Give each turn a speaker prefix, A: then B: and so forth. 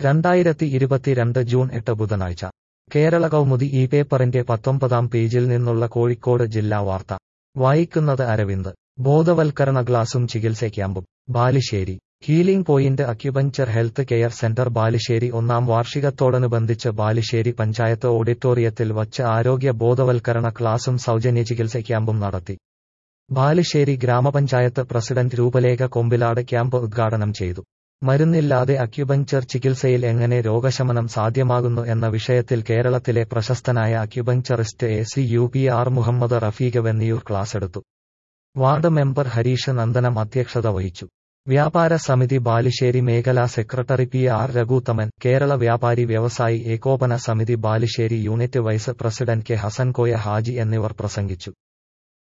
A: രണ്ടായിരത്തി ഇരുപത്തിരണ്ട് ജൂൺ എട്ട് ബുധനാഴ്ച കേരള കൗമുദി ഈ പേപ്പറിന്റെ പത്തൊമ്പതാം പേജിൽ നിന്നുള്ള കോഴിക്കോട് ജില്ലാ വാർത്ത വായിക്കുന്നത് അരവിന്ദ് ബോധവൽക്കരണ ക്ലാസും ചികിത്സ ക്യാമ്പും Balussery healing point acupuncture health care centre Balussery ഒന്നാം വാർഷികത്തോടനുബന്ധിച്ച് ബാലുശ്ശേരി പഞ്ചായത്ത് ഓഡിറ്റോറിയത്തിൽ വച്ച് ആരോഗ്യ ബോധവൽക്കരണ ക്ലാസും സൗജന്യ ചികിത്സ ക്യാമ്പും നടത്തി ബാലുശ്ശേരി ഗ്രാമപഞ്ചായത്ത് പ്രസിഡന്റ് രൂപലേഖ കൊമ്പിലാട് ക്യാമ്പ് ഉദ്ഘാടനം ചെയ്തു മരുന്നില്ലാതെ അക്യുപഞ്ചർ ചികിത്സയിൽ എങ്ങനെ രോഗശമനം സാധ്യമാകുന്നു എന്ന വിഷയത്തിൽ കേരളത്തിലെ പ്രശസ്തനായ acupuncturist A C U P R Muhammad Rafeeq Venniyur ക്ലാസെടുത്തു വാർഡ് മെമ്പർ ഹരീഷ് നന്ദനം അധ്യക്ഷത വഹിച്ചു വ്യാപാര സമിതി ബാലുശ്ശേരി മേഖലാ secretary P R Raghuthaman Kerala വ്യാപാരി വ്യവസായി ഏകോപന സമിതി Balussery unit vice president K Hassankoya Haji എന്നിവർ പ്രസംഗിച്ചു